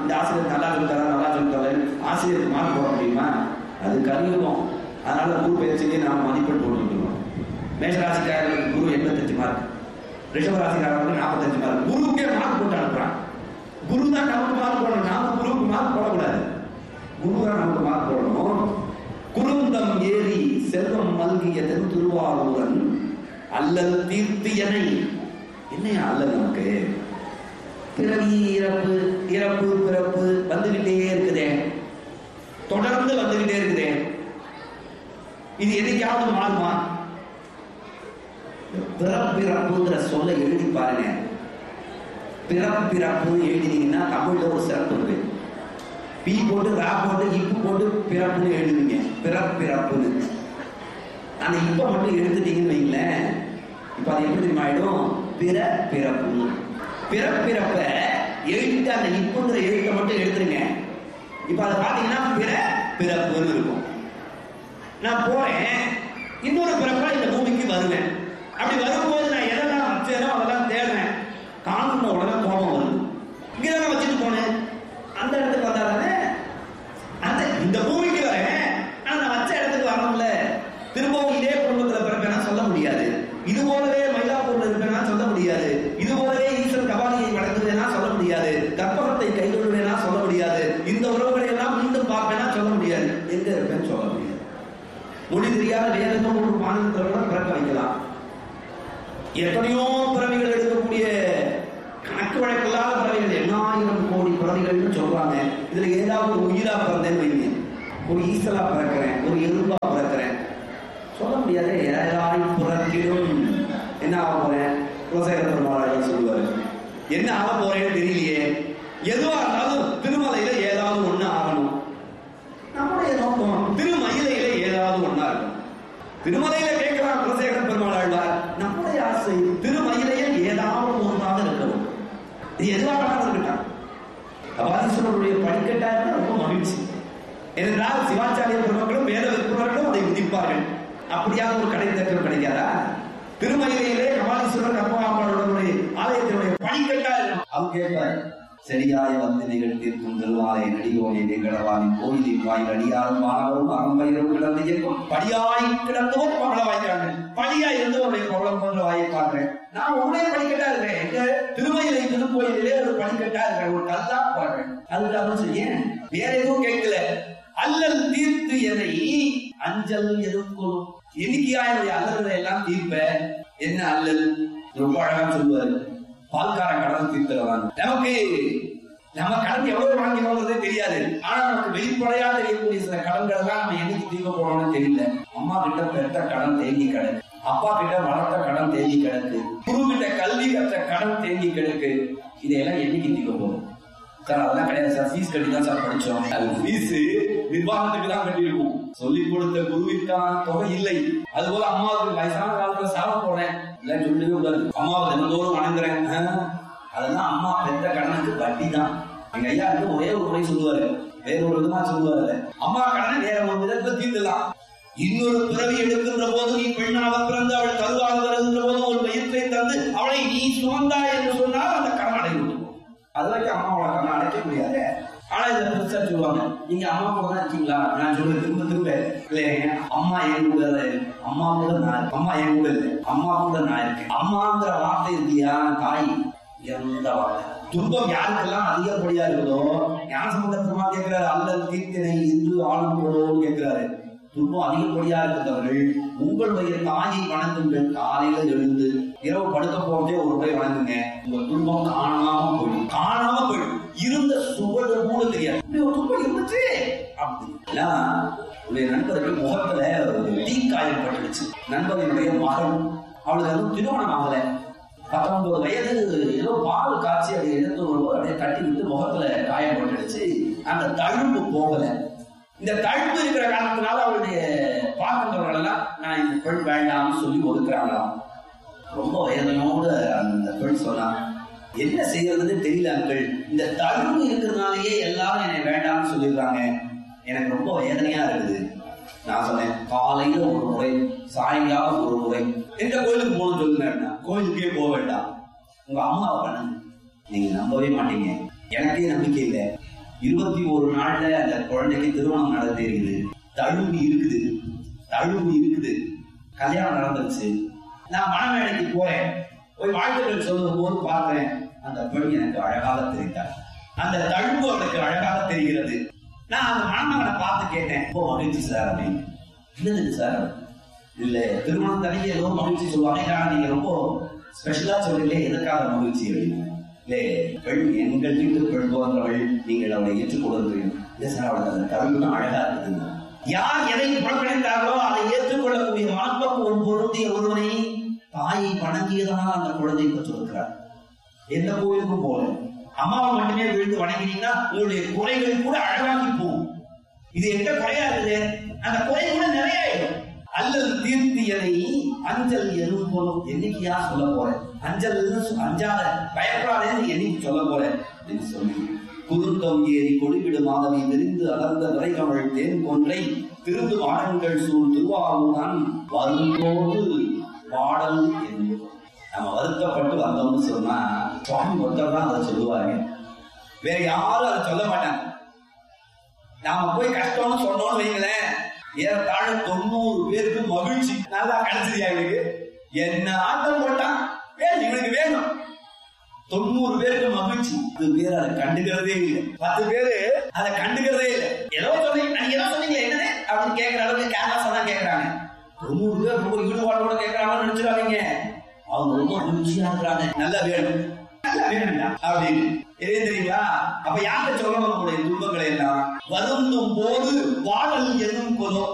இந்த ஆசிரியர் நல்லா சொல்லித்தரா நல்லா சொல்லித்தர ஆசிரியருக்கு மார்க் போட முடியுமா அது கலியுகம் அதனால குரு பயிற்சியிலே நாம் மதிப்பெண் போட்டுருக்கோம் மேஷராசிக்காரர்களுக்கு குரு எண்பத்தஞ்சு மார்க் ரிஷபராசிக்காரர்களுக்கு நாற்பத்தஞ்சு மார்க் குருவுக்கே மார்க் போட்டு அனுப்புறான் குரு தான் நமக்கு மார்க் போடணும் நாம குருவுக்கு மார்க் போடக்கூடாது குரு தான் நமக்கு மார்க் போடணும் குருந்தம் ஏறி செல்வம் மல்கிய தென் திருவாரூரன் அல்லல் தீர்த்தியனை என்னையா அல்லல் நமக்கு பிறவி இறப்பு இறப்பு பிறப்பு வந்துகிட்டே இருக்குதே தொடர்ந்து வந்துகிட்டே இருக்குதே இது என்னைக்காவது மாறுமா பிறப்பிறப்புங்கிற சொல்ல எழுதி பாருங்க பிறப்பிறப்பு எழுதினீங்கன்னா தமிழ்ல ஒரு சிறப்பு இருக்கு பி போட்டு ரா போட்டு இப்பு போட்டு பிறப்புன்னு எழுதுவீங்க பிறப்பிறப்புன்னு ஆனா இப்ப மட்டும் எடுத்துட்டீங்கன்னு வைங்களேன் இப்ப அது எப்படி தெரியுமா ஆயிடும் பிற பிறப்புன்னு பிறப்பிறப்ப எழுதிட்டு அந்த இப்புங்கிற எழுத்தை மட்டும் எடுத்துருங்க இப்ப அதை பாத்தீங்கன்னா பிற பிறப்புன்னு இருக்கும் நான் போறேன் இன்னொரு பிறப்பா இந்த பூமிக்கு வருவேன் அப்படி வரும்போது நான் எதெல்லாம் வச்சேனோ அதெல்லாம் தேடுறேன் காணுன உடனே கோபம் வருது இங்கே தான் வச்சுட்டு போனேன் அந்த இடத்துக்கு வந்தா தானே அந்த இந்த பூமிக்கு வரேன் ஆனா நான் வச்ச இடத்துக்கு வரணும்ல திரும்பவும் இதே குடும்பத்துல பிறப்பேனா சொல்ல முடியாது இது போலவே மயிலாப்பூர்ல இருப்பேனா சொல்ல முடியாது இது போலவே ஈஸ்வரன் கபாலியை வளர்க்குவேனா சொல்ல முடியாது கற்பகத்தை கைகொள்வேனா சொல்ல முடியாது இந்த உறவுகளை எல்லாம் மீண்டும் பார்ப்பேனா சொல்ல முடியாது எங்க இருப்பேன்னு சொல்ல முடியாது மொழி தெரியாத வேற ஏதோ ஒரு மாநிலத்தில் கூட பிறக்க வைக்கலாம் எத்தனையோ பிறவிகள் எடுக்கக்கூடிய கணக்கு வழக்கில்லாத பிறவிகள் எண்ணாயிரம் கோடி பிறவிகள்னு சொல்றாங்க இதுல ஏதாவது ஒரு உயிரா பிறந்தேன்னு வைங்க ஒரு ஈசலா பிறக்கிறேன் ஒரு எறும்பா பிறக்கிறேன் சொல்ல முடியாது ஏழாய் பிறக்கிடும் என்ன ஆக போறேன் குலசேகர பெருமாள் சொல்லுவாரு என்ன ஆக போறேன்னு தெரியலையே எதுவா இருந்தாலும் திருமலையில ஏதாவது ஒண்ணு ஆகணும் நம்முடைய நோக்கம் திருமயிலையில ஏதாவது ஒண்ணா இருக்கும் திருமலையில கேட்கிறான் குலசேகர பெருமாள் ஆழ்வார் நம்முடைய ஆசை திருமயிலையில் ஏதாவது ஒன்றாக இருக்கணும் இது எதுவாக வேணாலும் இருக்கட்டும் அபாதீஸ்வரருடைய படிக்கட்டா இருந்தா ரொம்ப மகிழ்ச்சி ஏனென்றால் சிவாச்சாரிய பெருமக்களும் வேத விற்பவர்களும் அதை விதிப்பார்கள் அப்படியாக ஒரு கடை தேற்றம் கிடைக்காதா திருமயிலையிலே கபாலீஸ்வரர் கர்மாபாளுடைய ஆலயத்தினுடைய படிக்கட்டா இருக்கும் அவங்க கேட்பார் செடியாய வந்து நிகழ்த்திருக்கும் திருவாலை நடிகோனே நிகழவானின் கோயிலின் வாயில் அடியாரும் மாணவரும் அறம்பயிரும் கிடந்து இருக்கும் படியாய் கிடந்தவர் பவள வாய்க்காங்க படியா இருந்தவருடைய பவளம் போன்ற வாயை பாக்குறேன் நான் உடனே படிக்கட்டா இருக்கிறேன் எங்க திருமயிலை திருக்கோயிலே ஒரு படிக்கட்டா இருக்கிறேன் ஒரு கல்லா பாடுறேன் அதுக்காக செய்ய வேற எதுவும் கேட்கல அல்லல் தீர்த்து எதை அஞ்சல் எதுவும் என்னைக்கியா என்னுடைய அல்லல்களை எல்லாம் தீர்ப்ப என்ன அல்லல் ரொம்ப அழகா சொல்லுவாரு பால்காரன் கடன் தீர்த்துறவாங்க நமக்கு நம்ம கடன் எவ்வளவு வாங்கினோங்கிறதே தெரியாது ஆனா நமக்கு வெளிப்படையா தெரியக்கூடிய சில கடன்களை தான் நம்ம என்னைக்கு தீர்க்க போறோம்னு தெரியல அம்மா கிட்ட பெற்ற கடன் தேங்கி கிடக்கு அப்பா கிட்ட வளர்த்த கடன் தேங்கி கிடக்கு குரு கிட்ட கல்வி கற்ற கடன் தேங்கி கிடக்கு இதையெல்லாம் என்னைக்கு தீர்க்க போறோம் சார் அதெல்லாம் கிடையாது சார் ஃபீஸ் கட்டி தான் சார் படிச்சோம் அது ஃபீஸ் நிர்வாகத்துக்கு தான் கட்டியிருக்கும் சொல்லி கொடுத்த குருவிற்கான தொகை இல்லை அதுபோல அம்மாவுக்கு வயசான காலத்துல சாப்பிட போனேன் இல்ல சொல்லவே கூடாது அம்மாவை தினந்தோறும் வணங்குறேன் ஆஹ், அதெல்லாம் அம்மா பெற்ற கடனுக்கு வட்டி தான் எங்க ஐயா வந்து ஒரே ஒரு முறை சொல்லுவாரு வேற ஒரு விதமா சொல்லுவாரு அம்மா கடனை வேற ஒரு விதத்துல தீர்த்துலாம் இன்னொரு பிறவி எடுக்கின்ற போது நீ பெண்ணாக பிறந்து அவள் கருவாக வருகின்ற போது ஒரு வயிற்றை தந்து அவளை நீ சுமந்தாய் என்று சொன்னால் அந்த கடன் அடைந்து அது வரைக்கும் அம்மாவோட கண்ணை அடைக்க முடியாது ஆனா இதுல பெருசா சொல்லுவாங்க நீங்க அம்மா கூட தான் இருக்கீங்களா நான் சொல்லுவேன் திரும்ப திரும்ப இல்லைங்க அம்மா என் கூட தான் இருக்கு. அம்மா கூட நான் இருக்கேன். அம்மா என் கூட இல்லை அம்மா கூட நான் இருக்கேன் அம்மாங்கிற வார்த்தை இருக்கியா தாய் எந்த வார்த்தை துன்பம் யாருக்கெல்லாம் அதிகப்படியா இருக்குதோ ஞானசம்பந்தமா கேட்கிறாரு அல்லல் தீர்த்தினை இன்று ஆளும் போலோன்னு கேட்கிறாரு துன்பம் அதிகப்படியா இருக்கிறவர்கள் உங்கள் வயிறு தாயை வணங்குங்கள் காலையில எழுந்து இரவு படுக்க போறதே ஒரு முறை வணங்குங்க உங்க துன்பம் காணாம போயிடும் காணாம போயிடும் இருந்த சுவடு கூட தெரியாது இப்படி ஒரு துன்பம் இருந்துச்சு அப்படின்னா உடைய நண்பருக்கு முகத்துல ஒரு தீக்காயம் பட்டுடுச்சு நண்பர்களுடைய மகன் அவளுக்கு அதுவும் திருமணம் ஆகல பத்தொன்பது வயது ஏதோ பால் காய்ச்சி அதை எடுத்து வரும்போது அப்படியே தட்டி விட்டு முகத்துல காயம் பட்டுடுச்சு அந்த தழும்பு போகல இந்த தழும்பு இருக்கிற காரணத்தினால அவருடைய பாக்கங்கள் எல்லாம் நான் இந்த பெண் வேண்டாம்னு சொல்லி ஒதுக்குறாங்களாம் ரொம்ப வேதனையோடு அந்த பெண் சொன்னான் என்ன செய்யறதுன்னு தெரியல அங்கிள் இந்த தழும்பு இருக்கிறதுனாலயே எல்லாரும் என்னை வேண்டாம்னு சொல்லிடுறாங்க எனக்கு ரொம்ப வேதனையா இருக்குது நான் சொன்னேன் காலையில ஒரு முறை சாயங்காலம் ஒரு முறை எந்த கோயிலுக்கு போகணும்னு சொல்லுங்க கோயிலுக்கே போக வேண்டாம் உங்க அம்மாவை பண்ணுங்க நீங்க நம்பவே மாட்டீங்க எனக்கே நம்பிக்கை இல்லை இருபத்தி ஒரு நாள்ல அந்த குழந்தைக்கு திருமணம் நடந்தேறியது தழும்பு இருக்குது தழும்பு இருக்குது கல்யாணம் நடந்துருச்சு நான் மணமேடைக்கு போறேன் போய் வாழ்த்துக்கள் சொல்லும் போது பார்க்கிறேன் அந்த பெண் எனக்கு அழகாக தெரிந்தார் அந்த தழும்பு அவளுக்கு அழகாக தெரிகிறது நான் அந்த மணமகனை பார்த்து கேட்டேன் ரொம்ப மகிழ்ச்சி சார் அப்படின்னு என்னது சார் இல்ல திருமணம் தனிக்கு ஏதோ மகிழ்ச்சி சொல்லுவாங்க ஆனா நீங்க ரொம்ப ஸ்பெஷலா சொல்றீங்களே எதுக்காக மகிழ்ச்சி அப்படின்னு இல்லே பெண் எங்கள் வீட்டு பெண் போன்றவள் நீங்கள் அவளை ஏற்றுக்கொள்கிறீர்கள் இல்ல சார் அவளுக்கு அந்த தழும்பு தான் அழகா இருக்குது யார் எதை புறக்கணித்தார்களோ அதை ஏற்றுக்கொள்ளக்கூடிய மனப்பக்குவம் பொருந்திய ஒருவனை தாயை வணங்கியதனால் அந்த குழந்தை பெற்றிருக்கிறார் எந்த கோயிலுக்கும் போல அம்மாவை மட்டுமே விழுந்து வணங்கினீங்கன்னா உங்களுடைய குறைகள் கூட அழகாகி போகும் இது எந்த குறையா இருக்குது அந்த குறை கூட நிறைய ஆயிடும் அல்லது தீர்த்தியனை அஞ்சல் எதுவும் போலும் என்னைக்கு யார் சொல்ல போறேன் அஞ்சல் அஞ்சாத பயப்படாதேன்னு என்னைக்கு சொல்ல போறேன் என்று சொல்லி குருத்தம் ஏறி கொடிவிடு மாதவை விரிந்து அலர்ந்த விரைகமள் தேன் கொன்றை திருந்து வாடங்கள் சூழ் திருவாரூரான் வரும்போது பாடல் என்பது நம்ம வருத்தப்பட்டு வந்தோம்னு சொன்னா சுவாமி ஒருத்தர் தான் அதை சொல்லுவாங்க வேற யாரும் அதை சொல்ல மாட்டாங்க நாம போய் கஷ்டம்னு சொன்னோம்னு வைங்களேன் ஏறத்தாழ தொண்ணூறு பேருக்கு மகிழ்ச்சி நல்லா கிடைச்சது எனக்கு என்ன ஆட்டம் போட்டான் வேணும் இவனுக்கு வேணும் தொண்ணூறு பேருக்கு மகிழ்ச்சி பத்து பேர் அதை கண்டுக்கிறதே இல்லை பத்து பேரு அதை கண்டுக்கிறதே இல்லை ஏதோ சொன்னீங்க நீங்க ஏதோ சொன்னீங்க என்னது அப்படின்னு கேட்கிற அளவுக்கு கேர்லஸா தான் கேட்கறாங்க தொண்ணூறு பேர் ரொம்ப ஈடுபாடோட கேட்கறாங்கன்னு நினைச்சிடாதீங்க அவங்க ரொம்ப மகிழ்ச்சியா இருக்கிறாங்க நல்லா வேணும் நல்லா வேணும்டா அப்படின்னு எது தெரியுங்களா அப்ப யார்கிட்ட சொல்லணும் நம்முடைய துன்பங்களை எல்லாம் வருந்தும் போது பாடல் என்னும் கொலும்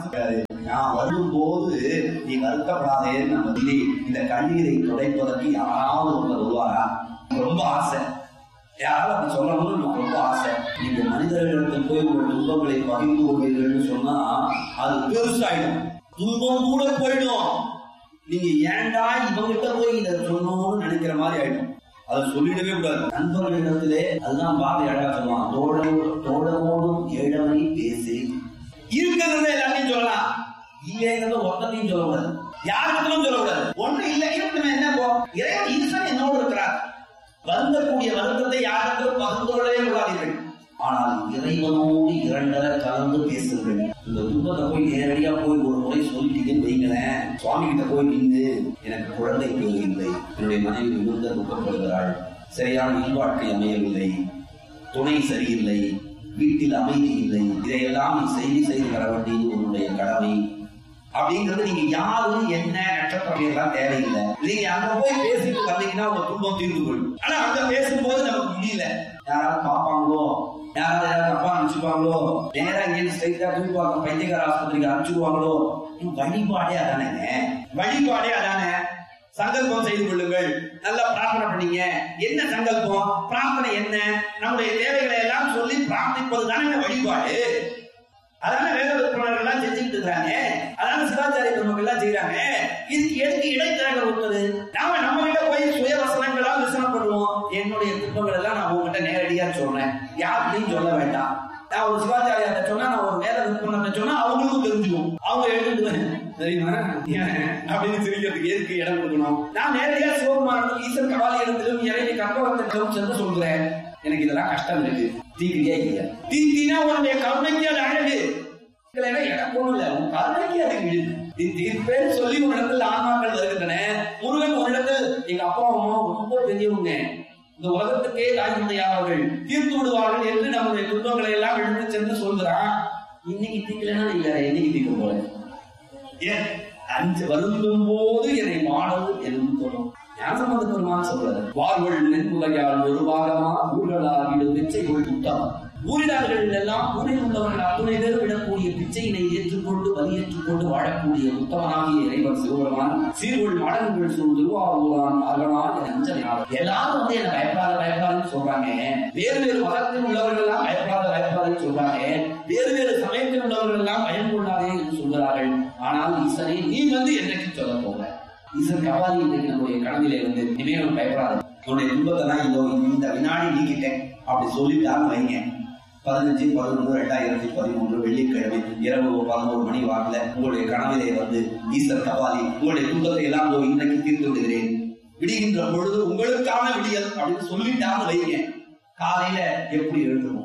நான் வரும் போது நீ வருத்தப்படாதேன்னு நம்ம சொல்லி இந்த கண்ணீரை துடைப்பதற்கு யாராவது ஒருவர் வருவாரா ரொம்ப ஆசை யாராவது அப்படி சொல்லணும்னு நமக்கு ரொம்ப ஆசை நீங்க மனிதர்களிடத்தில் போய் உங்கள் துன்பங்களை பகிர்ந்து கொள்வீர்கள்னு சொன்னா அது பெருசாயிடும் துன்பம் கூட போயிடும் நீங்க ஏன்டா இவங்கிட்ட போய் இதை சொல்லணும்னு நினைக்கிற மாதிரி ஆயிடும் அதை சொல்லிடவே கூடாது நண்பர்களிடத்திலே அதுதான் பாரதி அழகா சொல்லுவான் தோழோடு தோழவோடும் ஏழமை பேசி இருக்கிறத எல்லாத்தையும் சொல்லலாம் இல்லைங்கிறத ஒத்தத்தையும் சொல்லக்கூடாது யாருக்கும் சொல்லக்கூடாது ஒண்ணு இல்லை இருக்கணும் என்ன போ இறைவன் ஈஸ்வரன் என்னோடு இருக்கிறார் வருந்தக்கூடிய வருத்தத்தை யாருக்கும் பகிர்ந்து கொள்ளவே கூடாதீர்கள் ஆனால் இறைவனோடு இரண்டரை கலந்து பேசுங்கள் இந்த துன்பத்தை போய் நேரடியா போய் ஒரு முறை சொல்லிட்டீங்கன்னு வைங்களேன் சுவாமி கிட்ட போய் நின்று எனக்கு குழந்தை பேர் இல்லை என்னுடைய மனைவி மிகுந்த துக்கப்படுகிறாள் சரியான இல்வாழ்க்கை அமையவில்லை துணை சரியில்லை வீட்டில் அமைதி இல்லை இதையெல்லாம் நீ செய்தி செய்து தர வேண்டியது உன்னுடைய கடமை அப்படிங்கிறது நீங்க யாரு என்ன நட்சத்திரம் எல்லாம் தேவையில்லை நீங்க அங்க போய் பேசிட்டு வந்தீங்கன்னா உங்க துன்பம் தீர்ந்து போயிடும் ஆனா அங்க பேசும்போது நமக்கு முடியல யாராவது பார்ப்பாங்களோ யாராவது யாராவது தப்பா அனுப்பிச்சுப்பாங்களோ நேரா இங்கே ஸ்ட்ரைட்டா தூக்குவாங்க பைத்தியகார ஆஸ்பத்திரிக்கு அனுப்பிச்சுவாங்களோ வழிபாடே அதானேங்க வழிபாடே அதானே சங்கல்பம் செய்து கொள்ளுங்கள் நல்லா பிரார்த்தனை பண்ணீங்க என்ன சங்கல்பம் பிரார்த்தனை என்ன நம்முடைய தேவைகளை எல்லாம் சொல்லி பிரார்த்திப்பது தானே வழிபாடு அதனால வேத விற்பனர்கள் எல்லாம் செஞ்சுக்கிட்டு இருக்காங்க அதனால சிவாச்சாரிய பெருமக்கள் எல்லாம் செய்யறாங்க இதுக்கு எதுக்கு இடைத்தரகர் ஒருத்தது நாம நம்ம கிட்ட போய் சுய வசனங்களா விசனம் பண்ணுவோம் என்னுடைய துன்பங்கள் எல்லாம் நான் உங்ககிட்ட நேரடியா சொல்றேன் யார்கிட்டையும் சொல்ல வேண்டாம் நான் ஒரு சிவாச்சாரியாட்ட சொன்னா நான் ஒரு வேத விற்பனத்தை சொன்னா அவங்களுக்கும் தெரிஞ்சுக்கும் அவங்க எழுதுவேன் தெரியுமா ஏன் அப்படின்னு சிரிக்கிறதுக்கு எதுக்கு இடம் கொடுக்கணும் நான் நேரடியா சிவகுமாரனும் ஈசன் கபாலி இடத்திலும் இறைவி கற்பகத்திலும் சென்று சொல்றேன் எனக்கு இதெல்லாம் கஷ்டம் இருக்கு தீக்கிரியா இல்லையா தீக்கினா உன்னுடைய கருணைக்கு அது அழகு இல்லைன்னா எனக்கு ஒண்ணும் இல்ல உன் கருணைக்கு அது இழுக்கு நீ தீர்ப்பேன்னு சொல்லி ஒரு இடத்துல ஆன்மாக்கள் வருகின்றன முருகன் ஒரு இடத்தில் எங்க அப்பா அம்மா ரொம்ப பெரியவங்க இந்த உலகத்துக்கே தாய் தந்தையாளர்கள் தீர்த்து விடுவார்கள் என்று நம்முடைய துன்பங்களை எல்லாம் எடுத்து சென்று சொல்கிறான் இன்னைக்கு தீக்கலைன்னா நீ வேற என்னைக்கு தீர்க்க போற ஏன் அஞ்சு வருந்தும் போது என்னை மாடல் என்று சொல்லும் ஞானசம்பந்த பெருமான் சொல்றாரு வாழ்வள் நென்புகையால் ஒரு பாகமா ஊர்களாகிடும் பிச்சைகள் புத்தம் ஊரிடார்கள் எல்லாம் ஊரில் உள்ளவர்கள் அத்துணை பேரும் விடக்கூடிய பிச்சையினை ஏற்றுக்கொண்டு வலியேற்றுக்கொண்டு வாழக்கூடிய உத்தமனாகிய இறைவன் சிவபெருமான் சீர்கொள் மாடங்கள் சூழ் திருவாரூரான் அகனான் அஞ்சனார் எல்லாரும் வந்து என்ன பயப்படாத பயப்படாதுன்னு சொல்றாங்க வேறு வேறு மதத்தில் உள்ளவர்கள் எல்லாம் பயப்படாத பயப்படாதுன்னு சொல்றாங்க வேறு வேறு சமயத்தில் உள்ளவர்கள் எல்லாம் பயம் கொள்ளாதே என்று சொல்கிறார்கள் ஆனால் ஈசனை நீ வந்து என்னைக்கு சொல்ல போற ஈசன் கபாலி இன்றைக்கு நம்முடைய கனவிலே வந்து இனிமேல் பயப்படாது உன்னுடைய துன்பத்தை தான் இதோ இந்த வினாடி நீக்கிட்டேன் அப்படி சொல்லிட்டான்னு வைங்க பதினஞ்சு பதினொன்று ரெண்டாயிரத்தி பதிமூன்று வெள்ளிக்கிழமை இரவு பதினோரு மணி வாக்கில் உங்களுடைய கனவிலே வந்து ஈஸ்வர் கபாலி உங்களுடைய துன்பத்தை எல்லாம் இதோ இன்னைக்கு தீர்த்து விடுகிறேன் விடுகின்ற பொழுது உங்களுக்கான விடியல் அப்படின்னு சொல்லிட்டான்னு வைங்க காலையில எப்படி எழுதுவோம்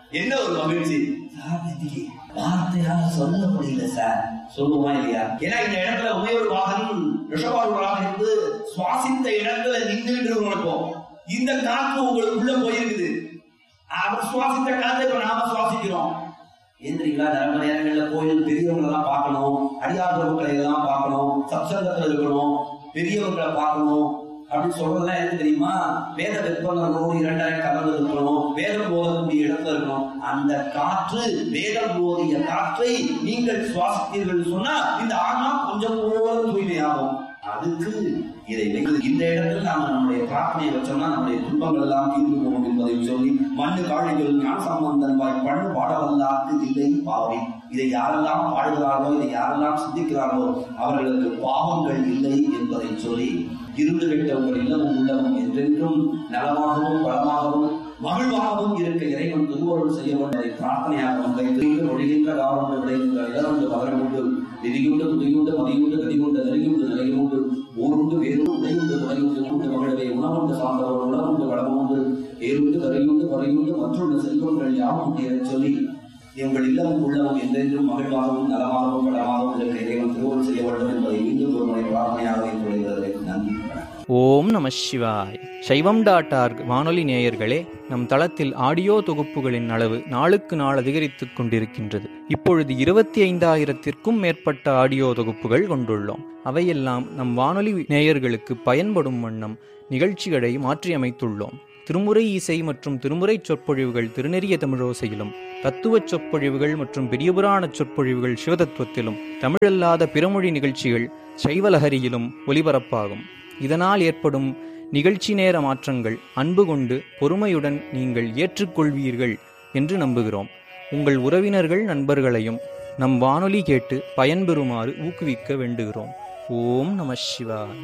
என்ன ஒரு மகிழ்ச்சி சார் நெத்திலி வார்த்தையால சொல்ல முடியல சார் சொல்லுமா இல்லையா ஏன்னா இந்த இடத்துல உமையொரு வாகனம் ரிஷபாரூராக இருந்து சுவாசித்த இடத்துல நின்றுட்டு இருக்கும் இந்த காற்று உங்களுக்குள்ள போயிருக்குது அவர் சுவாசித்த காற்றை இப்ப நாம சுவாசிக்கிறோம் ஏந்திரிங்களா நிறைய நேரங்கள்ல கோயில் பெரியவங்களை எல்லாம் பார்க்கணும் அடியார் பொருட்களை எல்லாம் பார்க்கணும் சப்சங்கத்துல இருக்கணும் பெரியவங்களை பார்க்கணும் அப்படின்னு சொல்றதெல்லாம் எது தெரியுமா வேத விற்பனர்களோடு இரண்டாயிரம் கலந்து இருக்கணும் வேதம் போதக்கூடிய இடத்துல இருக்கணும் அந்த காற்று வேதம் போதிய காற்றை நீங்கள் சுவாசித்தீர்கள் சொன்னா இந்த ஆன்மா கொஞ்சம் போல தூய்மையாகும் அதுக்கு இதை வைத்து இந்த இடத்துல நாம நம்முடைய பிரார்த்தனையை வச்சோம்னா நம்முடைய துன்பங்கள் எல்லாம் தீர்ந்து போகும் என்பதை சொல்லி மண்ணு காழிகள் ஞான சம்பந்தன் வாய் பண்ணு பாடவல்லாக்கு இல்லை பாவை இதை யாரெல்லாம் பாடுகிறார்களோ இதை யாரெல்லாம் சிந்திக்கிறார்களோ அவர்களுக்கு பாவங்கள் இல்லை என்பதை சொல்லி இருந்து விட்டவர்கள் இல்லமும் உள்ளமும் என்றென்றும் நலமாகவும் வளமாகவும் மகிழ்வாகவும் இருக்க இறைவன் திருவருள் செய்ய வேண்டியதை பிரார்த்தனையாக முன்வைத்து ஒழிகின்ற காவல் விளைகின்ற இடர்ந்து பகரமுண்டு விதியுண்டு துதியுண்டு மதியுண்டு கதியுண்டு நெறியுண்டு நிலையுண்டு ஊருண்டு வேறுண்டு உடையுண்டு துணையுண்டு உண்டு மகிழவே உணவுண்டு சார்ந்தவர் உணவுண்டு வளமுண்டு ஏறுண்டு கரையுண்டு வரையுண்டு மற்றொன்று செல்வங்கள் யாவும் நேரச் சொல்லி எங்கள் இல்லமும் உள்ளமும் என்றென்றும் மகிழ்வாகவும் நலமாகவும் வளமாகவும் இருக்க இறைவன் திருவருள் செய்ய வேண்டும் என்பதை மீண்டும் ஒரு முறை பிரார்த்தனையாக வைத்துள்ளதை நன்றி ஓம் நம சிவாய் சைவம் டாட் ஆர்க் வானொலி நேயர்களே நம் தளத்தில் ஆடியோ தொகுப்புகளின் அளவு நாளுக்கு நாள் அதிகரித்துக் கொண்டிருக்கின்றது இப்பொழுது இருபத்தி ஐந்தாயிரத்திற்கும் மேற்பட்ட ஆடியோ தொகுப்புகள் கொண்டுள்ளோம் அவையெல்லாம் நம் வானொலி நேயர்களுக்கு பயன்படும் வண்ணம் நிகழ்ச்சிகளை மாற்றியமைத்துள்ளோம் திருமுறை இசை மற்றும் திருமுறை சொற்பொழிவுகள் திருநெறிய தமிழோசையிலும் தத்துவச் சொற்பொழிவுகள் மற்றும் பெரியபுராண சொற்பொழிவுகள் சிவதத்துவத்திலும் தமிழல்லாத பிறமொழி நிகழ்ச்சிகள் சைவலஹரியிலும் ஒலிபரப்பாகும் இதனால் ஏற்படும் நிகழ்ச்சி நேர மாற்றங்கள் அன்பு கொண்டு பொறுமையுடன் நீங்கள் ஏற்றுக்கொள்வீர்கள் என்று நம்புகிறோம் உங்கள் உறவினர்கள் நண்பர்களையும் நம் வானொலி கேட்டு பயன்பெறுமாறு ஊக்குவிக்க வேண்டுகிறோம் ஓம் நம சிவாய்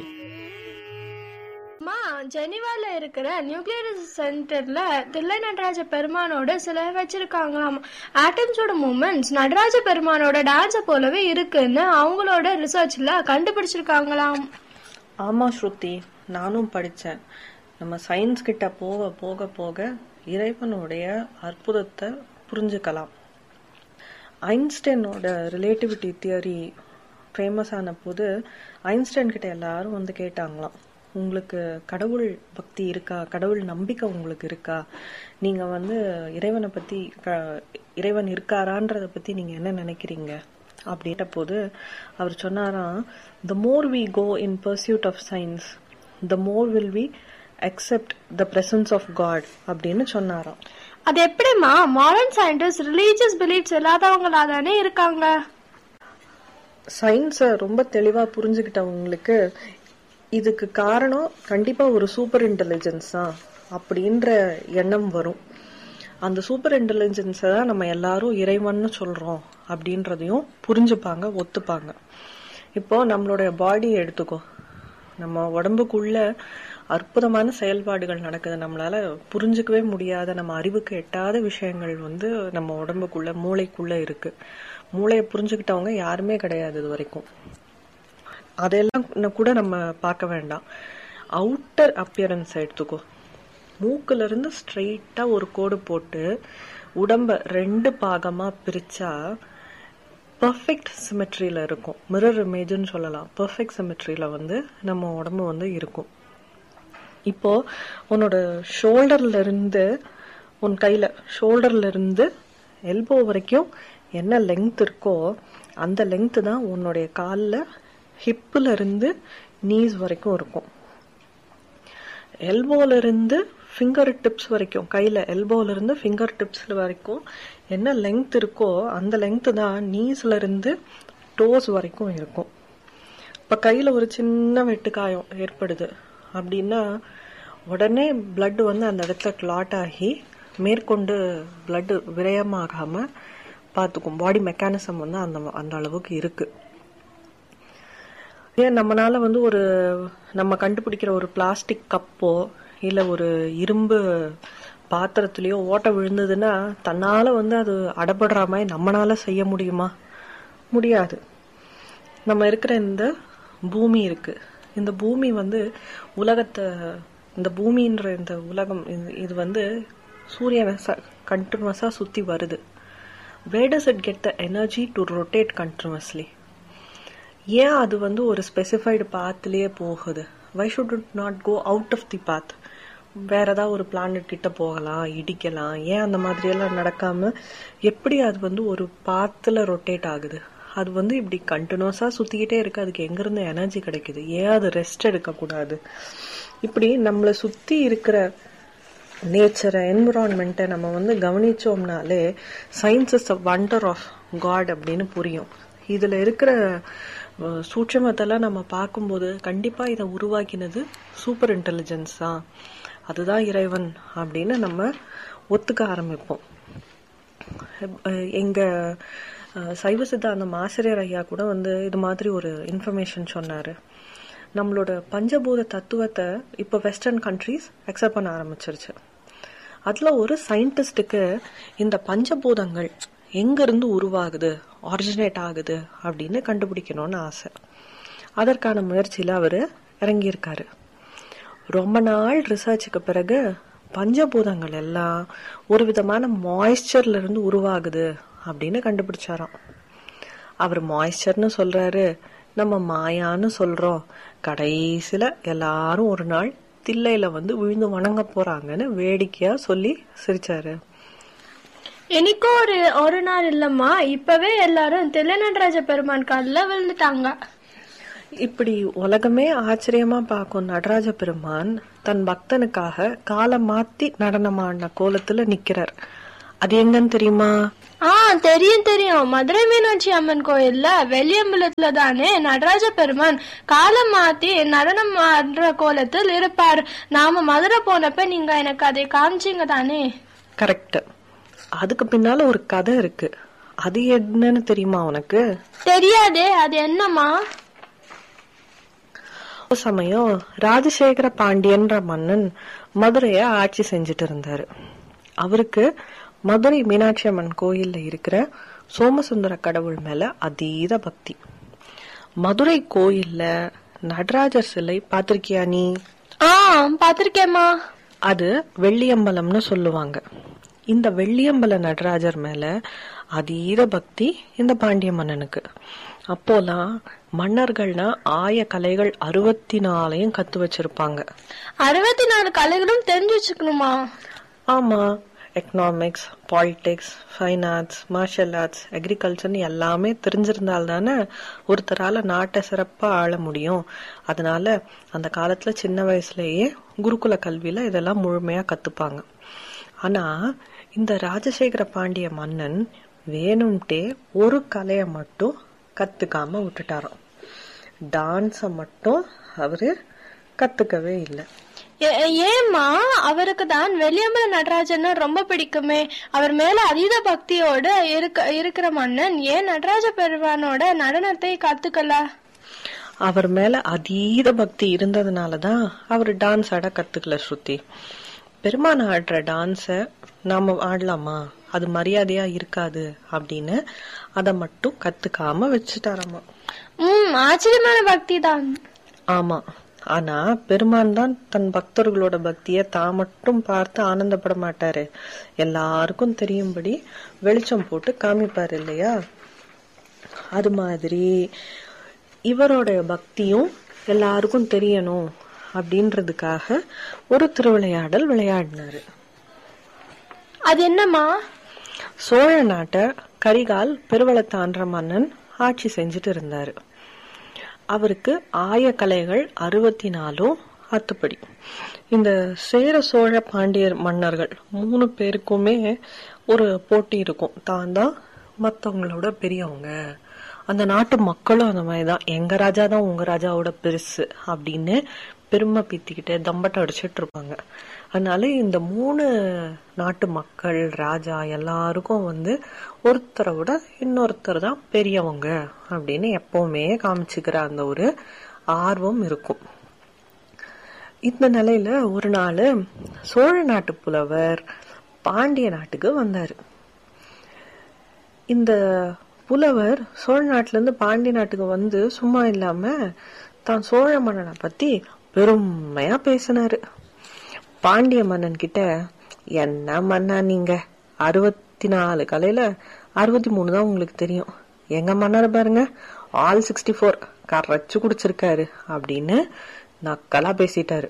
அம்மா ஜெனிவால இருக்கிற நியூக்ளியர் சென்டர்ல தில்லை நடராஜ பெருமானோட சிலை வச்சிருக்காங்களாம் ஆட்டம்ஸோட மூமெண்ட்ஸ் நடராஜ பெருமானோட டான்ஸை போலவே இருக்குன்னு அவங்களோட ரிசர்ச்ல கண்டுபிடிச்சிருக்காங்களாம் ஆமா ஸ்ருதி நானும் படித்தேன் நம்ம சயின்ஸ் கிட்ட போக போக போக இறைவனுடைய அற்புதத்தை புரிஞ்சுக்கலாம் ஐன்ஸ்டைனோட ரிலேட்டிவிட்டி தியரி ஃபேமஸ் ஆன போது ஐன்ஸ்டைன் கிட்ட எல்லாரும் வந்து கேட்டாங்களாம் உங்களுக்கு கடவுள் பக்தி இருக்கா கடவுள் நம்பிக்கை உங்களுக்கு இருக்கா நீங்க வந்து இறைவனை பத்தி க- இறைவன் இருக்காரான்றத பத்தி நீங்க என்ன நினைக்கிறீங்க அப்படின்ற போது அவர் சொன்னாராம் the more we go in pursuit of science the more will we accept the presence of God அப்படின்னு சொன்னாராம் அது எப்படிம்மா மாடர்ன் சயின்டிஸ்ட் ரிலீஜியஸ் பிலீஃப்ஸ் இல்லாதவங்களா தானே இருக்காங்க சயின்ஸை ரொம்ப தெளிவா புரிஞ்சுக்கிட்டவங்களுக்கு இதுக்கு காரணம் கண்டிப்பா ஒரு சூப்பர் இன்டெலிஜென்ஸ் தான் அப்படின்ற எண்ணம் வரும் அந்த சூப்பர் இன்டெலிஜென்ஸை தான் நம்ம எல்லாரும் இறைவன்னு சொல்றோம் அப்படின்றதையும் புரிஞ்சுப்பாங்க ஒத்துப்பாங்க இப்போ நம்மளுடைய பாடியை எடுத்துக்கோ நம்ம உடம்புக்குள்ள அற்புதமான செயல்பாடுகள் நடக்குது நம்மளால புரிஞ்சுக்கவே முடியாத நம்ம அறிவுக்கு எட்டாத விஷயங்கள் வந்து நம்ம உடம்புக்குள்ள மூளைக்குள்ள இருக்கு மூளையை புரிஞ்சுக்கிட்டவங்க யாருமே கிடையாது இது வரைக்கும் அதெல்லாம் ந- கூட நம்ம பார்க்க வேண்டாம் அவுட்டர் அப்பியரன்ஸ் எடுத்துக்கோ மூக்குல இருந்து ஸ்ட்ரெயிட்டா ஒரு கோடு போட்டு உடம்ப ரெண்டு பாகமா பிரிச்சா பர்ஃபெக்ட் சிமெட்ரியில இருக்கும் மிரர் இமேஜ்னு சொல்லலாம் பர்ஃபெக்ட் சிமெட்ரியில வந்து நம்ம உடம்பு வந்து இருக்கும் இப்போ உன்னோட ஷோல்டர்ல இருந்து உன் கையில ஷோல்டர்ல இருந்து எல்போ வரைக்கும் என்ன லெங்த் இருக்கோ அந்த லெங்த் தான் உன்னுடைய கால்ல ஹிப்புல இருந்து நீஸ் வரைக்கும் இருக்கும் எல்போல இருந்து ஃபிங்கர் டிப்ஸ் வரைக்கும் கையில எல்போல இருந்து ஃபிங்கர் டிப்ஸ் வரைக்கும் என்ன லெங்த் இருக்கோ அந்த லெங்த் தான் நீஸ்ல இருந்து டோஸ் வரைக்கும் இருக்கும் இப்ப கையில ஒரு சின்ன வெட்டுக்காயம் ஏற்படுது அப்படின்னா உடனே blood வந்து அந்த இடத்துல கிளாட் ஆகி மேற்கொண்டு blood விரயமாகாம பார்த்துக்கும் பாடி மெக்கானிசம் வந்து அந்த அந்த அளவுக்கு இருக்கு ஏன் நம்மனால வந்து ஒரு நம்ம கண்டுபிடிக்கிற ஒரு பிளாஸ்டிக் கப்போ இல்ல ஒரு இரும்பு பாத்திரத்திலயோ ஓட்டை விழுந்ததுன்னா தன்னால வந்து அது அடபடுற மாதிரி நம்மனால செய்ய முடியுமா முடியாது நம்ம இருக்கிற இந்த பூமி இருக்கு இந்த பூமி வந்து உலகத்தை இந்த பூமின்ற இந்த உலகம் இது- இது வந்து சூரியனை கண்டினியூஸா சுத்தி வருது where does it get the energy to rotate continuously ஏன் அது வந்து ஒரு ஸ்பெசிஃபைடு பாத்லயே போகுது why should it not go out of the path வேற ஏதாவது ஒரு பிளானட் கிட்ட போகலாம் இடிக்கலாம் ஏன் அந்த மாதிரி எல்லாம் நடக்காம எப்படி அது வந்து ஒரு பாத்துல ரொட்டேட் ஆகுது அது வந்து இப்படி கண்டினியூஸா சுத்திக்கிட்டே இருக்கு அதுக்கு எங்க இருந்து எனர்ஜி கிடைக்குது ஏன் அது ரெஸ்ட் எடுக்க கூடாது இப்படி நம்மளை சுத்தி இருக்கிற நேச்சரை என்விரான்மெண்ட்டை நம்ம வந்து கவனிச்சோம்னாலே science is a wonder of God அப்படின்னு புரியும் இதுல இருக்கிற அஹ், சூட்சுமத்தெல்லாம் நம்ம பார்க்கும்போது கண்டிப்பா இதை உருவாக்கினது சூப்பர் இன்டெலிஜென்ஸ் தான் அதுதான் இறைவன் அப்படின்னு நம்ம ஒத்துக்க ஆரம்பிப்போம் அஹ், எங்க அஹ், சைவ சித்தாந்தம் ஆசிரியர் ஐயா கூட வந்து இது மாதிரி ஒரு இன்ஃபர்மேஷன் சொன்னாரு நம்மளோட பஞ்சபூத தத்துவத்தை இப்போ வெஸ்டர்ன் கண்ட்ரீஸ் அக்செப்ட் பண்ண ஆரம்பிச்சிருச்சு அதுல ஒரு சயின்டிஸ்டுக்கு இந்த பஞ்சபூதங்கள் எங்க இருந்து உருவாகுது ஆரிஜினேட் ஆகுது அப்படின்னு கண்டுபிடிக்கணும்னு ஆசை அதற்கான முயற்சியில அவரு இறங்கியிருக்காரு ரொம்ப நாள் ரிசர்ச்சுக்கு பிறகு பஞ்சபூதங்கள் எல்லாம் ஒரு விதமான மாய்ஸ்சர்ல இருந்து உருவாகுது அப்படின்னு கண்டுபிடிச்சாராம் அவர் மாய்ஸ்சர்னு சொல்றாரு நம்ம மாயான்னு சொல்றோம் கடைசியில எல்லாரும் ஒரு நாள் தில்லையில வந்து விழுந்து வணங்க போறாங்கன்னு வேடிக்கையா சொல்லி சிரிச்சாரு எனக்கும் ஒரு ஒரு நாள் இல்லம்மா இப்பவே எல்லாரும் தில்லைநடராஜ பெருமான் காலில் விழுந்துட்டாங்க இப்படி உலகமே ஆச்சரியமா பார்க்கும் நடராஜ பெருமான் தன் பக்தனுக்காக காலை மாத்தி நடனமாடின கோலத்துல நிக்கிறார் அது எங்கன்னு தெரியுமா ஆ தெரியும் தெரியும் மதுரை மீனாட்சி அம்மன் கோயில்ல வெளியம்பலத்துல தானே நடராஜ பெருமான் காலம் மாத்தி நடனம் ஆடுற கோலத்தில் இருப்பார் நாம மதுரை போனப்ப நீங்க எனக்கு அதை காமிச்சீங்க தானே கரெக்ட் அதுக்கு பின்னால ஒரு கதை இருக்கு அது என்னன்னு தெரியுமா உனக்கு தெரியாதே அது என்னம்மா ஒரு சமயம் ராஜசேகர பாண்டியன்ற மன்னன் மதுரைய ஆட்சி செஞ்சுட்டு இருந்தாரு அவருக்கு மதுரை மீனாட்சி அம்மன் கோயில்ல இருக்கிற சோமசுந்தர கடவுள் மேல அதீத பக்தி மதுரை கோயில்ல நடராஜர் சிலை பாத்திருக்கியா நீ ஆ பாத்திருக்கேம்மா அது வெள்ளியம்பலம்னு சொல்லுவாங்க இந்த வெள்ளியம்பல நடராஜர் மேல அதீத பக்தி இந்த பாண்டிய மன்னனுக்கு அப்போலாம் மன்னர்கள்னா ஆய கலைகள் அறுபத்தி நாலையும் கத்து வச்சிருப்பாங்க அறுபத்தி நாலு கலைகளும் தெரிஞ்சு வச்சுக்கணுமா ஆமா economics politics fine arts martial arts அக்ரிகல்ச்சர்னு எல்லாமே தெரிஞ்சிருந்தால் தானே ஒருத்தரால நாட்டை சிறப்பா ஆள முடியும் அதனால அந்த காலத்துல சின்ன வயசுலயே குருகுல கல்வியில இதெல்லாம் முழுமையா கத்துப்பாங்க ஆனா இந்த ராஜசேகர பாண்டிய மன்னன் வேணும்ட்டே ஒரு கலைய மட்டும் கத்துக்காம விட்டுட்டாராம் டான்ஸ மட்டும் அவரு கத்துக்கவே இல்லை ஏ- ஏம்மா அவருக்கு தான் வெளியம்பல நடராஜன் ரொம்ப பிடிக்குமே அவர் மேல அதீத பக்தியோட இருக்க இருக்கிற மன்னன் ஏன் நடராஜ பெருமானோட நடனத்தை கத்துக்கல அவர் மேல அதீத பக்தி இருந்ததுனாலதான் அவர் டான்ஸ் ஆட கத்துக்கல ஸ்ருதி பெருமான் ஆடுற டான்ஸ நாம ஆடலாமா அது மரியாதையா இருக்காது அப்படின்னு அத மட்டும் கத்துக்காம வச்சுட்டாராமா ம் ஆச்சரியமான பக்தி தான் ஆமா ஆனா பெருமான் தான் தன் பக்தர்களோட பக்திய தான் மட்டும் பார்த்து ஆனந்தப்பட மாட்டாரு எல்லாருக்கும் தெரியும்படி வெளிச்சம் போட்டு காமிப்பாரு இல்லையா அது மாதிரி இவரோட பக்தியும் எல்லாருக்கும் தெரியணும் அப்படின்றதுக்காக ஒரு திருவிளையாடல் விளையாடினாரு அது என்னம்மா சோழ நாட்டை கரிகால் பெருவளத்தான்ற மன்னன் ஆட்சி செஞ்சுட்டு இருந்தாரு அவருக்கு ஆயக்கலைகள் அறுபத்தி நாலும் அத்துப்படி இந்த சேர சோழ பாண்டியர் மன்னர்கள் மூணு பேருக்குமே ஒரு போட்டி இருக்கும் தான் தான் மத்தவங்களோட பெரியவங்க அந்த நாட்டு மக்களும் அந்த மாதிரிதான் எங்க ராஜா தான் உங்க ராஜாவோட பெருசு அப்படின்னு பெருமை பீத்திக்கிட்டு தம்பட்டம் அடிச்சிட்டு இருப்பாங்க அதனால இந்த மூணு நாட்டு மக்கள் ராஜா எல்லாருக்கும் வந்து ஒருத்தரை விட இன்னொருத்தர் தான் பெரியவங்க அப்படின்னு எப்பவுமே காமிச்சுக்கிற அந்த ஒரு ஆர்வம் இருக்கும் இந்த நிலையில ஒரு நாள் சோழ நாட்டு புலவர் பாண்டிய நாட்டுக்கு வந்தாரு இந்த புலவர் சோழ நாட்டுல இருந்து பாண்டிய நாட்டுக்கு வந்து சும்மா இல்லாம தான் சோழ மன்னனை பத்தி பெருமையா பேசினாரு பாண்டிய மன்னன் கிட்ட என்ன மன்னா நீங்க அறுபத்தி நாலு கலையில அறுபத்தி மூணு தான் உங்களுக்கு தெரியும் எங்க மன்னர் பாருங்க ஆல் சிக்ஸ்டி ஃபோர் கரைச்சு குடிச்சிருக்காரு அப்படின்னு நக்கலா பேசிட்டாரு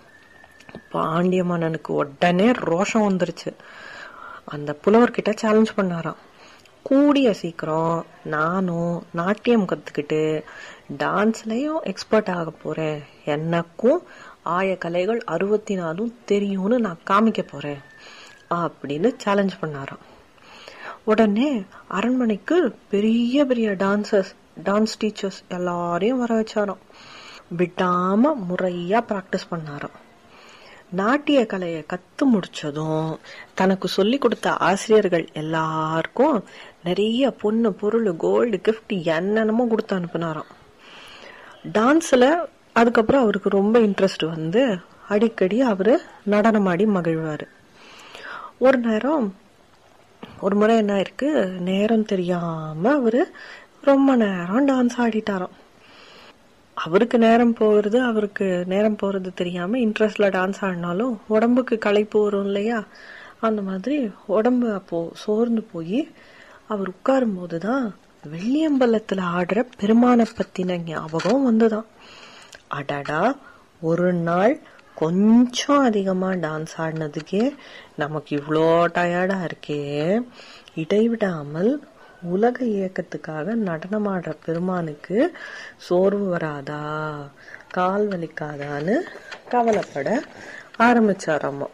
பாண்டிய மன்னனுக்கு உடனே ரோஷம் வந்துருச்சு அந்த புலவர்கிட்ட சேலஞ்ச் பண்ணாராம் கூடிய சீக்கிரம் நானும் நாட்டியம் கத்துக்கிட்டு டான்ஸ்லயும் எக்ஸ்பர்ட் ஆக போறேன் எனக்கும் ஆய கலைகள் அறுபத்தி நாலும் தெரியும்னு நான் காமிக்க போறேன் அப்படின்னு சேலஞ்ச் பண்ணாராம் உடனே அரண்மனைக்கு பெரிய பெரிய டான்சர்ஸ் டான்ஸ் டீச்சர்ஸ் எல்லாரையும் வர வச்சாராம் விடாம முறையா பிராக்டிஸ் பண்ணாராம் நாட்டிய கலையை கத்து முடிச்சதும் தனக்கு சொல்லி கொடுத்த ஆசிரியர்கள் எல்லாருக்கும் நிறைய பொண்ணு பொருள் கோல்டு கிஃப்ட் என்னென்னமோ கொடுத்து அனுப்புனாராம் டான்ஸ்ல அதுக்கப்புறம் அவருக்கு ரொம்ப இன்ட்ரெஸ்ட் வந்து அடிக்கடி அவரு நடனமாடி மகிழ்வாரு ஒரு நேரம் ஒரு முறை என்ன இருக்கு நேரம் தெரியாம அவரு ரொம்ப நேரம் டான்ஸ் ஆடிட்டாராம் அவருக்கு நேரம் போகிறது அவருக்கு நேரம் போறது தெரியாம இன்ட்ரெஸ்ட்ல டான்ஸ் ஆடினாலும் உடம்புக்கு களைப்பு வரும் இல்லையா அந்த மாதிரி உடம்பு அப்போ சோர்ந்து போய் அவர் உட்காரும் போதுதான் வெள்ளியம்பலத்துல ஆடுற பெருமானை பத்தின ஞாபகம் வந்துதான் அடடா ஒரு நாள் கொஞ்சம் அதிகமா டான்ஸ் ஆடினதுக்கே நமக்கு இவ்வளோ டயர்டா இருக்கே இடைவிடாமல் உலக இயக்கத்துக்காக நடனமாடுற பெருமானுக்கு சோர்வு வராதா கால் வலிக்காதான்னு கவலைப்பட ஆரம்பிச்சாராமா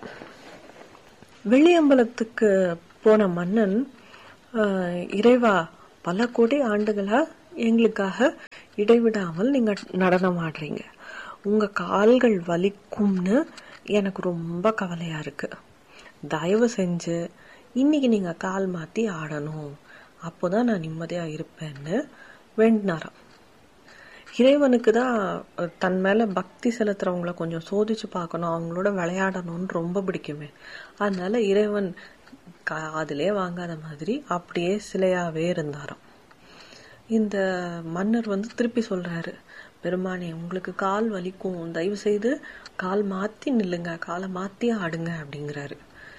வெளியம்பலத்துக்கு போன மன்னன் ஆஹ், இறைவா பல கோடி ஆண்டுகளா எங்களுக்காக இடைவிடாமல் நீங்க நடனம் ஆடுறீங்க உங்க கால்கள் வலிக்கும்னு எனக்கு ரொம்ப கவலையா இருக்கு தயவு செஞ்சு இன்னைக்கு நீங்க கால் மாத்தி ஆடணும் அப்போதான் நான் நிம்மதியா இருப்பேன்னு வேண்டினாராம் இறைவனுக்கு தான் தன் மேல பக்தி செலுத்துறவங்கள கொஞ்சம் சோதிச்சு பார்க்கணும் அவங்களோட விளையாடணும்னு ரொம்ப பிடிக்குமே அதனால இறைவன் காதிலே வாங்காத மாதிரி அப்படியே சிலையாவே இருந்தாராம் இந்த மன்னர் வந்து திருப்பி சொல்றாரு பெருமானே உங்களுக்கு கால் வலிக்கும் தயவு செய்து கால் மாத்தி நில்லுங்க காலை மாத்தி ஆடுங்க அப்படிங்கிறாரு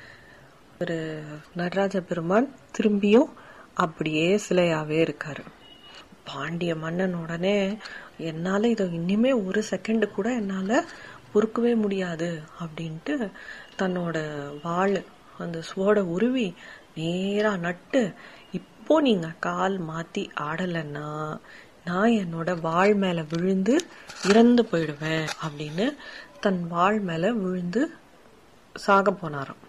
ஒரு நடராஜ பெருமான் திரும்பியும் அப்படியே சிலையாவே இருக்காரு பாண்டிய மன்னன் உடனே என்னால இதை இனிமே ஒரு செகண்ட் கூட என்னால பொறுக்கவே முடியாது அப்படின்ட்டு தன்னோட வாள் அந்த சுவோட உருவி நேரா நட்டு இப்போ நீங்க கால் மாத்தி ஆடலைன்னா நான் என்னோட வாள் மேல விழுந்து இறந்து போயிடுவேன் அப்படின்னு தன் வாள் மேல விழுந்து சாக போனாராம்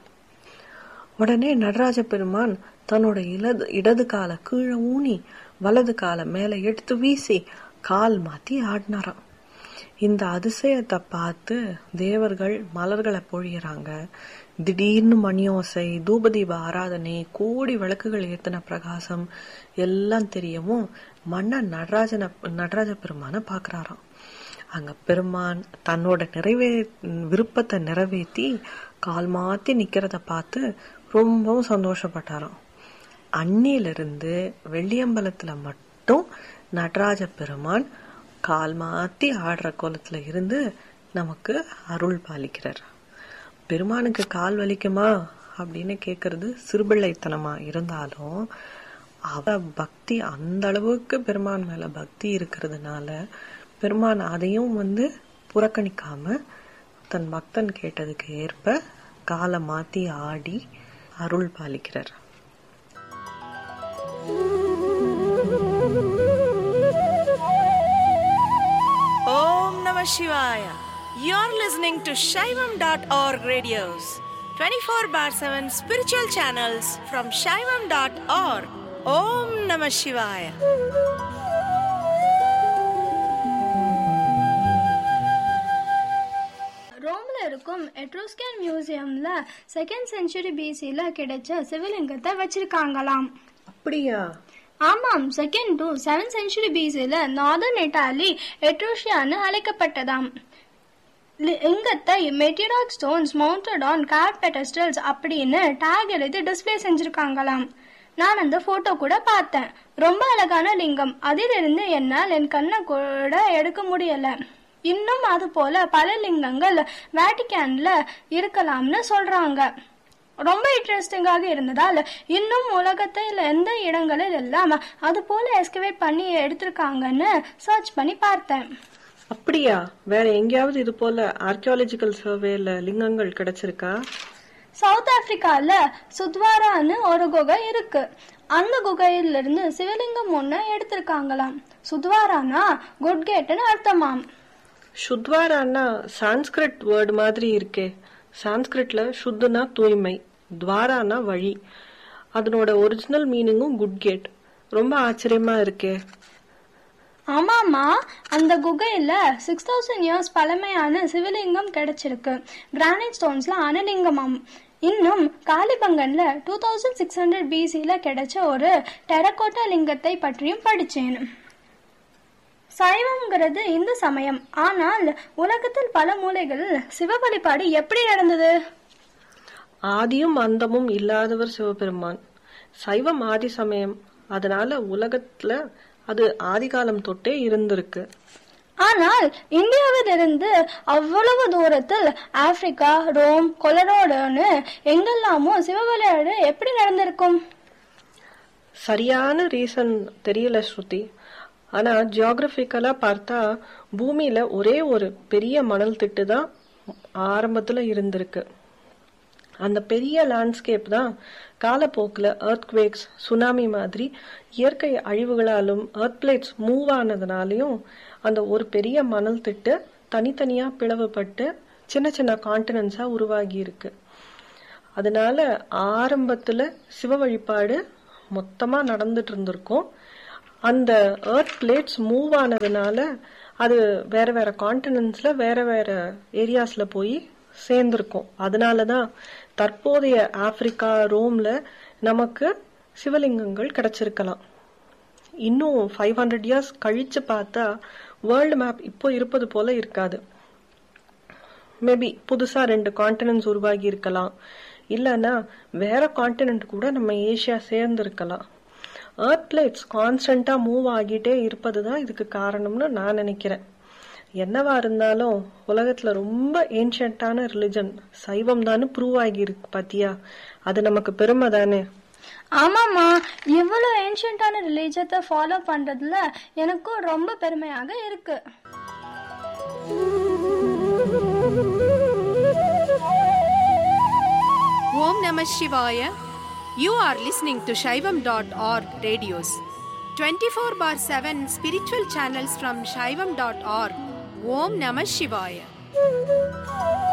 உடனே நடராஜ பெருமான் தன்னோட இலது இடது காலை கீழே ஊனி வலது காலை மேல எடுத்து வீசி கால் மாத்தி ஆடினாராம் இந்த அதிசயத்தை பார்த்து தேவர்கள் மலர்களை பொழியறாங்க திடீர்னு மணியோசை தூபதீப ஆராதனை கோடி விளக்குகள் ஏத்தின பிரகாசம் எல்லாம் தெரியவும் மன்னன் நடராஜன நடராஜ பெருமான பாக்குறாராம் அங்க பெருமான் தன்னோட நிறைவே விருப்பத்தை நிறைவேத்தி கால் மாத்தி நிக்கிறத பார்த்து ரொம்பவும் சந்தோஷப்பட்டாராம் அன்னியிலிருந்து வெள்ளியம்பலத்துல மட்டும் நடராஜ பெருமான் கால் மாத்தி ஆடுற கோலத்துல இருந்து நமக்கு அருள் பாலிக்கிறார் பெருமானுக்கு கால் வலிக்குமா அப்படின்னு கேக்குறது சிறுபிள்ளைத்தனமா இருந்தாலும் அவ பக்தி அந்த அளவுக்கு பெருமான் மேல பக்தி இருக்கிறதுனால பெருமான் அதையும் வந்து புறக்கணிக்காம தன் பக்தன் கேட்டதுக்கு ஏற்ப காலை மாத்தி ஆடி அருள் பாலிக்கிறார் Om Namah Shivaya. You're listening to Shaivam.org radios, 24 bar 7 spiritual channels from Shaivam.org. Om Namah Shivaya. ரோம்ல இருக்கும் எட்ரோஸ்கேன் மியூசியம்ல செகண்ட் செஞ்சுரி பிசில கிடைச்ச சிவலிங்கத்தை வச்சிருக்காங்களாம் அப்படியா ஆமாம் செகண்ட் டு செவன் செஞ்சுரி பிசில நார்தர்ன் இட்டாலி எட்ரோஷியான்னு அழைக்கப்பட்டதாம் லிங்கத்தை metric stones mounted on carved pedestals அப்படின்னு டேக் எழுதி டிஸ்ப்ளே செஞ்சிருக்காங்களாம் நான் அந்த போட்டோ கூட பார்த்தேன் ரொம்ப அழகான லிங்கம் அதிலிருந்து என்னால் என் கண்ணை கூட எடுக்க முடியல இன்னும் அது போல பல லிங்கங்கள் வேட்டிக்கான்ல இருக்கலாம்னு சொல்றாங்க ரொம்ப இன்ட்ரெஸ்டிங்காக இருந்ததால் இன்னும் உலகத்தில் எந்த இடங்களில் எல்லாம் அது போல எஸ்கவேட் பண்ணி எடுத்திருக்காங்கன்னு சர்ச் பண்ணி பார்த்தேன் அப்படியா வேற எங்கேயாவது இது போல ஆர்கியாலஜிக்கல் சர்வேல லிங்கங்கள் கிடைச்சிருக்கா சவுத் ஆப்பிரிக்கால சுத்வாரான்னு ஒரு குகை இருக்கு அந்த குகையிலிருந்து சிவலிங்கம் ஒண்ணு எடுத்திருக்காங்களாம் சுத்வாரானா குட் கேட்னு அர்த்தமாம் சுத்வாரான்னா சான்ஸ்கிரிட் வேர்டு மாதிரி இருக்கே சான்ஸ்கிரிட்ல சுத்துனா தூய்மை துவாரானா வழி அதனோட ஒரிஜினல் மீனிங்கும் குட் கேட் ரொம்ப ஆச்சரியமா இருக்கே ஆமாமா அந்த குகையில சிக்ஸ் தௌசண்ட் இயர்ஸ் பழமையான சிவலிங்கம் கிடைச்சிருக்கு கிரானைட் ஸ்டோன்ஸ்ல அனலிங்கமாம் இன்னும் காளிபங்கன்ல டூ தௌசண்ட் சிக்ஸ் ஹண்ட்ரட் பிசில கிடைச்ச ஒரு டெரகோட்டா லிங்கத்தை பற்றியும் படிச்சேன் சைவம்ங்கிறது இந்து சமயம் ஆனால் உலகத்தில் பல மூலைகளில் சிவ வழிபாடு எப்படி நடந்தது ஆதியும் அந்தமும் இல்லாதவர் சிவபெருமான் சைவம் ஆதி சமயம் அதனால உலகத்துல அது ஆதிகாலம் தொட்டே இருந்திருக்கு ஆனால் இந்தியாவிலிருந்து அவ்வளவு தூரத்தில் ஆப்பிரிக்கா ரோம் கொலரோடுன்னு எங்கெல்லாமோ சிவ விளையாடு எப்படி நடந்திருக்கும் சரியான ரீசன் தெரியல ஸ்ருதி ஆனா ஜியாகிரபிக்கலா பார்த்தா பூமியில ஒரே ஒரு பெரிய மணல் திட்டு தான் ஆரம்பத்துல இருந்திருக்கு அந்த பெரிய லேண்ட்ஸ்கேப் தான் காலப்போக்கில் எர்த்குவேக்ஸ் சுனாமி மாதிரி இயற்கை அழிவுகளாலும் எர்த் பிளேட்ஸ் மூவ் ஆனதுனாலையும் அந்த ஒரு பெரிய மணல் திட்டு தனித்தனியா பிளவுபட்டு சின்ன சின்ன கான்டினன்ஸா உருவாகி இருக்கு அதனால ஆரம்பத்துல சிவ வழிபாடு மொத்தமா நடந்துட்டு இருந்திருக்கும் அந்த எர்த் பிளேட்ஸ் மூவ் ஆனதுனால அது வேற வேற கான்டினன்ட்ஸ்ல வேற வேற ஏரியாஸ்ல போய் சேர்ந்திருக்கும் அதனாலதான் தற்போதைய ஆப்பிரிக்கா ரோம்ல நமக்கு சிவலிங்கங்கள் கிடைச்சிருக்கலாம் இன்னும் ஃபைவ் ஹண்ட்ரட் இயர்ஸ் கழிச்சு பார்த்தா வேர்ல்டு மேப் இப்போ இருப்பது போல இருக்காது மேபி புதுசா ரெண்டு கான்டினென்ட்ஸ் உருவாகி இருக்கலாம் இல்லைன்னா வேற கான்டினென்ட் கூட நம்ம ஏசியா சேர்ந்து இருக்கலாம் எர்த் பிளேட்ஸ் கான்ஸ்டன்டா மூவ் ஆகிட்டே இருப்பது தான் இதுக்கு காரணம்னு நான் நினைக்கிறேன் என்னவா இருந்தாலும் உலகத்துல ரொம்ப ஏன்ஷியன்டான ரிலிஜன் சைவம் தானே ப்ரூவ் ஆகியிருக்கு பாத்தியா அது நமக்கு பெருமை தானே ஆமாமா இவ்வளவு ஏன்ஷியன்டான ரிலீஜத்தை ஃபாலோ பண்றதுல எனக்கும் ரொம்ப பெருமையாக இருக்கு Om Namah Shivaya. You are listening to Shaivam.org radios. 24 bar 7 spiritual channels from Shaivam.org. Om Namah Shivaya.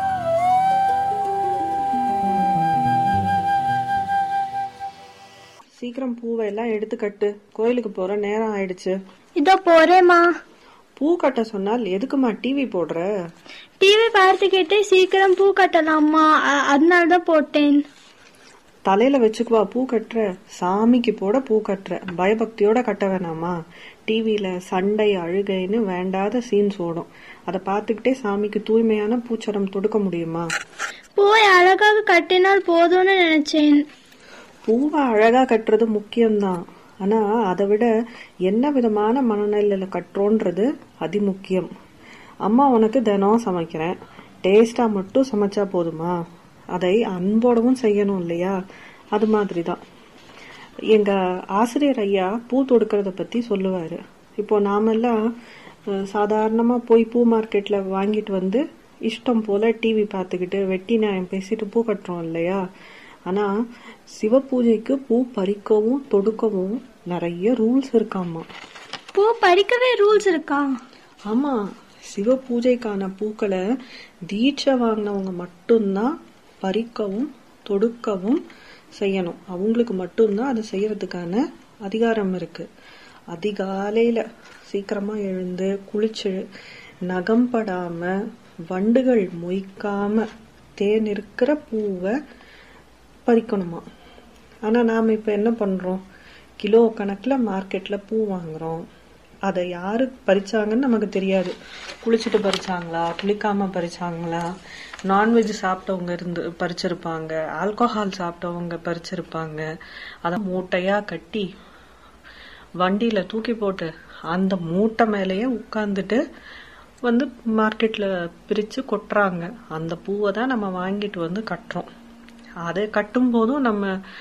சீக்கிரம் பூவை எல்லாம் எடுத்து கட்டு கோயிலுக்கு போற நேரம் ஆயிடுச்சு இதோ போறேம்மா பூ கட்ட சொன்னால் எதுக்குமா டிவி போடுற டிவி பார்த்துக்கிட்டே சீக்கிரம் பூ கட்டலாமா அ- அதனால தான் போட்டேன் தலையில வச்சுக்குவா பூ கட்டுற சாமிக்கு போட பூ கட்டுற பயபக்தியோட கட்ட வேணாமா டிவியில சண்டை அழுகைன்னு வேண்டாத சீன்ஸ் ஓடும் அதை பார்த்துக்கிட்டே சாமிக்கு தூய்மையான பூச்சரம் தொடுக்க முடியுமா பூவை அழகாக கட்டினால் போதும்னு நினைச்சேன் பூவை அழகா கட்டுறது முக்கியம்தான் ஆனா அதை விட என்ன விதமான மனநிலையில கட்டுறோன்றது அதிமுக்கியம் அம்மா உனக்கு தினம் சமைக்கிறேன் டேஸ்டா மட்டும் சமைச்சா போதுமா அதை அன்போடவும் செய்யணும் இல்லையா அது மாதிரிதான் எங்க ஆசிரியர் ஐயா பூ தொடுக்கிறத பத்தி சொல்லுவாரு இப்போ நாமெல்லாம் அஹ், சாதாரணமா போய் பூ மார்க்கெட்ல வாங்கிட்டு வந்து இஷ்டம் போல டிவி பார்த்துக்கிட்டு வெட்டி நியாயம் பேசிட்டு பூ கட்டுறோம் இல்லையா ஆனா சிவ பூஜைக்கு பூ பறிக்கவும் தொடுக்கவும் நிறைய ரூல்ஸ் இருக்காமா பூ பறிக்கவே ரூல்ஸ் இருக்கா ஆமா சிவ பூஜைக்கான பூக்களை தீட்சை வாங்கினவங்க மட்டும்தான் பறிக்கவும் தொடுக்கவும் செய்யணும் அவங்களுக்கு மட்டும்தான் அதை செய்யறதுக்கான அதிகாரம் இருக்கு அதிகாலையில சீக்கிரமா எழுந்து குளிச்சு நகம் படாம வண்டுகள் மொய்க்காம தேன் இருக்கிற பூவை பறிக்கணுமா ஆனா நாம இப்ப என்ன பண்றோம் கிலோ கணக்குல மார்க்கெட்ல பூ வாங்குறோம் அதை யாரு பறிச்சாங்கன்னு நமக்கு தெரியாது குளிச்சுட்டு பறிச்சாங்களா குளிக்காம பறிச்சாங்களா நான்வெஜ் சாப்பிட்டவங்க இருந்து பறிச்சிருப்பாங்க ஆல்கோஹால் சாப்பிட்டவங்க பறிச்சிருப்பாங்க அதை மூட்டையா கட்டி வண்டியில தூக்கி போட்டு அந்த மூட்டை மேலேயே உட்கார்ந்துட்டு வந்து மார்க்கெட்ல பிரிச்சு கொட்டுறாங்க அந்த பூவை தான் நம்ம வாங்கிட்டு வந்து கட்டுறோம் அதை கட்டும் போதும் நம்ம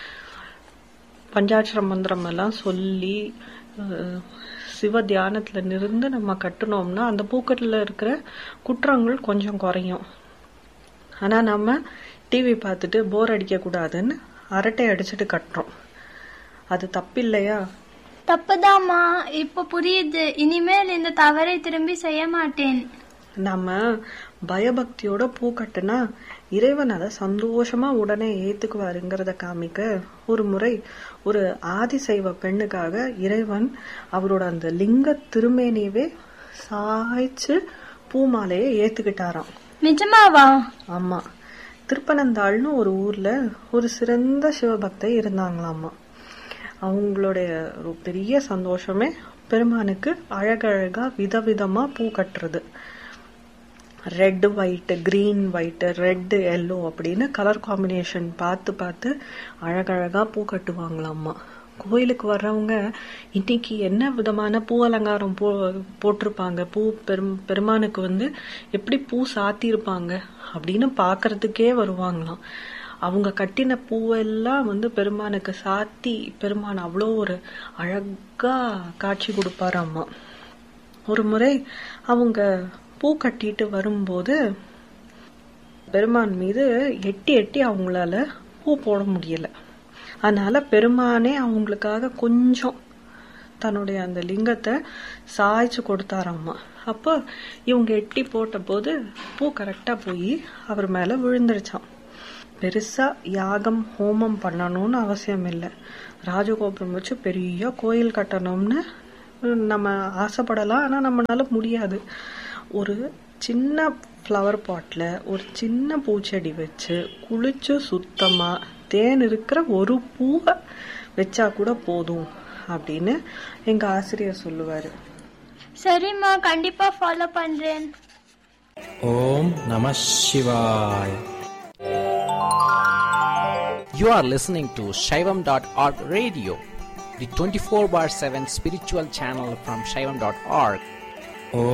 பஞ்சாட்சர மந்திரம் எல்லாம் சொல்லி அஹ், சிவ தியானத்துல நிருந்து நம்ம கட்டுனோம்னா அந்த பூக்கட்டில் இருக்கிற குற்றங்கள் கொஞ்சம் குறையும் ஆனா நம்ம டிவி பார்த்துட்டு போர் அடிக்க கூடாதுன்னு அரட்டை அடிச்சுட்டு கட்டுறோம் அது தப்பில்லையா தப்புதாம்மா இப்ப புரியுது இனிமேல் இந்த தவறை திரும்பி செய்ய மாட்டேன் நம்ம பயபக்தியோட பூ கட்டுனா இறைவன் அதை சந்தோஷமா உடனே ஏத்துக்குவாருங்கிறத காமிக்க ஒரு முறை ஒரு ஆதிசைவ பெண்ணுக்காக இறைவன் அவரோட அந்த லிங்க திருமேனியவே சாய்ச்சு பூமாலையை ஏத்துக்கிட்டாராம் நிஜமாவா ஆமா திருப்பனந்தாள்னு ஒரு ஊர்ல ஒரு சிறந்த சிவபக்தை இருந்தாங்களாமா அவங்களுடைய ஒரு பெரிய சந்தோஷமே பெருமானுக்கு அழகழகா விதவிதமா பூ கட்டுறது red white green white red yellow அப்படின்னு கலர் காம்பினேஷன் பார்த்து பார்த்து அழகழகா பூ கட்டுவாங்களாமா கோயிலுக்கு வர்றவங்க இன்னைக்கு என்ன விதமான பூ அலங்காரம் போ போட்டிருப்பாங்க பூ பெரும் பெருமானுக்கு வந்து எப்படி பூ சாத்தியிருப்பாங்க அப்படின்னு பார்க்கறதுக்கே வருவாங்களாம் அவங்க கட்டின பூவெல்லாம் வந்து பெருமானுக்கு சாத்தி பெருமான் அவ்வளோ ஒரு அழகா காட்சி கொடுப்பாராம்மா ஒரு முறை அவங்க பூ கட்டிட்டு வரும்போது பெருமான் மீது எட்டி எட்டி அவங்களால பூ போட முடியல அதனால பெருமானே அவங்களுக்காக கொஞ்சம் தன்னுடைய அந்த லிங்கத்தை சாய்ச்சு கொடுத்தாராம்மா அப்போ இவங்க எட்டி போட்ட போது பூ கரெக்டா போய் அவர் மேல விழுந்துருச்சாம் பெருசா யாகம் ஹோமம் பண்ணணும்னு அவசியம் இல்லை ராஜகோபுரம் வச்சு பெரிய கோயில் கட்டணும்னு நம்ம ஆசைப்படலாம் ஆனா நம்மளால முடியாது ஒரு சின்ன ஃப்ளவர் பாட்ல ஒரு சின்ன பூச்செடி வச்சு குளிச்சு சுத்தமா தேன் இருக்கிற ஒரு பூவை வச்சா கூட போதும் அப்படின்னு எங்க ஆசிரியர் சொல்லுவாரு சரிம்மா கண்டிப்பா ஃபாலோ பண்றேன் ஓம் நம சிவாய் You are listening to Shaivam.org radio, the 24 bar 7 spiritual channel from Shaivam.org.